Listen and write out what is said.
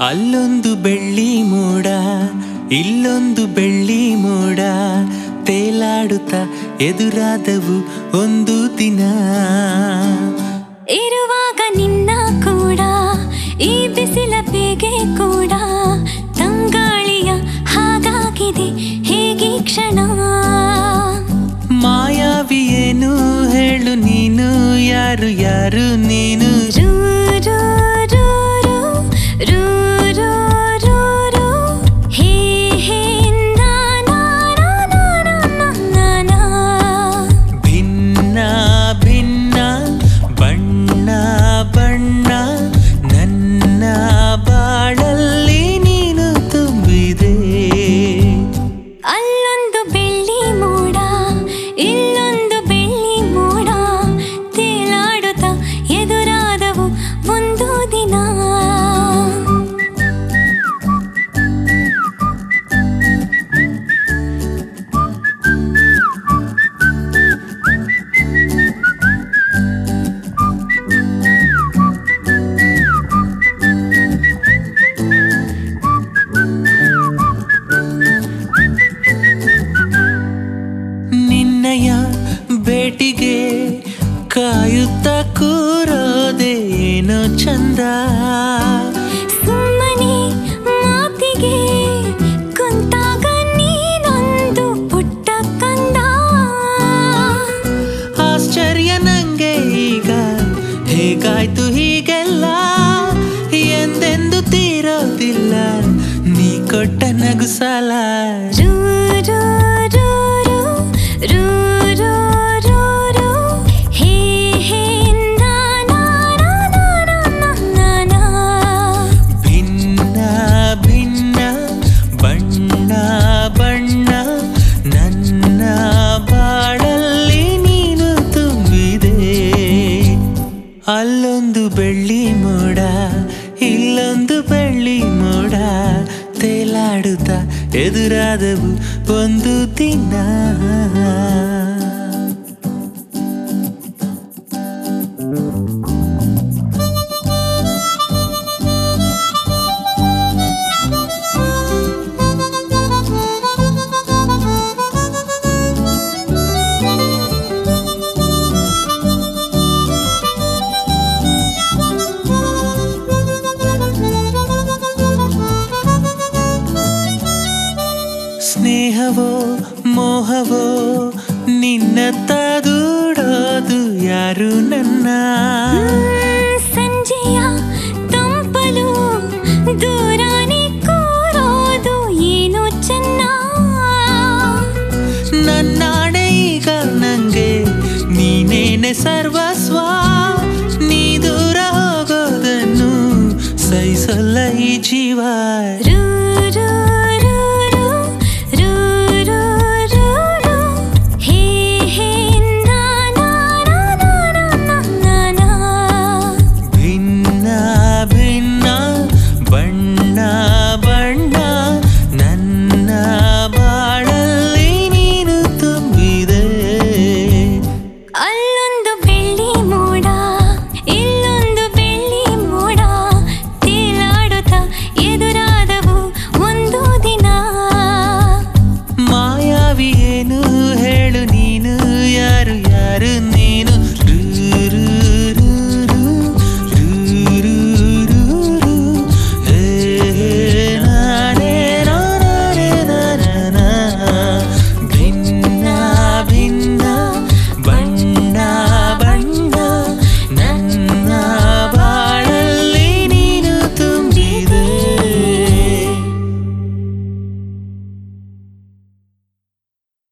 ಅಲ್ಲೊಂದು ಬೆಳ್ಳಿ ಮೋಡ ಇಲ್ಲೊಂದು ಬೆಳ್ಳಿ ಮೋಡ ತೇಲಾಡುತ್ತಾ ಎದುರಾದವು ಒಂದು ದಿನ ಇರುವಾಗ ನಿನ್ನ ಕೂಡ ಈ ಬಿಸಿಲ ಬೇಗೆ ಕೂಡ ತಂಗಾಳಿಯ ಹಾಗಾಗಿದೆ ಹೇಗೆ ಕ್ಷಣ ಮಾಯಾವಿ ಏನು ಹೇಳು ನೀನು ಯಾರು ಯಾರು ನೀನು ರೂ, ರೂ, ರೂ, ರೂ, ರೂ, ರೂ, ರೂ, ರೂ. ಹೇ, ಹೇ, ನಾ, ನಾ, ನಾ, ನಾ, ನಾ, ನಾ, ನಾ. ಭಿನ್ನ ಭಿನ್ನ ಬಣ್ಣ ಬಣ್ಣ ನನ್ನ ಬಾಳಲ್ಲಿ ನೀನು ತುಂಬಿದೆ ಅಲ್ಲೊಂದು ಬೆಳ್ಳಿ ಮೋಡ ಇಲ್ಲೊಂದು ಬೆಳ್ಳಿ ಮೋಡ ತೇಲಾಡುತ್ತಾ ಎದುರಾದವು ಒಂದು ದಿನ ನಿನ್ನಯ ಭೇಟಿಗೆ ಕಾಯುತ್ತ ಕೂರೋದೇನೋ ಚಂದ ಸುಮ್ಮನೆ ಮಾತಿಗೆ ಕುಂತಾಗ ನೀನೊಂದು ಪುಟ್ಟ ಕಂದ ಆಶ್ಚರ್ಯ ನಂಗೆ ಈಗ ಹೇಗಾಯ್ತು ಹೀಗೆಲ್ಲ ಎಂದೆಂದು ತೀರೋದಿಲ್ಲ ನೀ ಕೊಟ್ಟ ನಗುಸಲ ರೂ, ರೂ, ರೂ, ರೂ, ರೂ, ರೂ, ರೂ, ರೂ. ಹೇ, ಹೇ, ನಾ, ನಾ, ನಾ, ನಾ, ನಾ, ನಾ, ನಾ. ಭಿನ್ನ ಭಿನ್ನ ಬಣ್ಣ ಬಣ್ಣ ನನ್ನ ಬಾಳಲ್ಲಿ ನೀನು ತುಂಬಿದೆ ಅಲ್ಲೊಂದು ಬೆಳ್ಳಿ ಮೋಡ ಇಲ್ಲೊಂದು ಬೆಳ್ಳಿ ಮೋಡ ತೇಲಾಡುತ್ತಾ ಎದುರಾದವು ಒಂದು ದಿನ ಸ್ನೇಹವೋ ಮೋಹವೋ ನಿನ್ನತ್ತ ದೂಡೋದು ಯಾರು ನನ್ನ ಹ್ಮ್, ಸಂಜೆಯ ತಂಪಲು ದೂರಾನೆ ಕೂರೋದು ಏನು ಚೆನ್ನ ನನ್ನಾಣೆ ಈಗ ನಂಗೆ ನೀನೇನೆ ಸರ್ವಸ್ವ ನೀ ದೂರ ಹೋಗೋದನ್ನು ಸಹಿಸಲ್ಲ ಈ ಜೀವ ರೂ,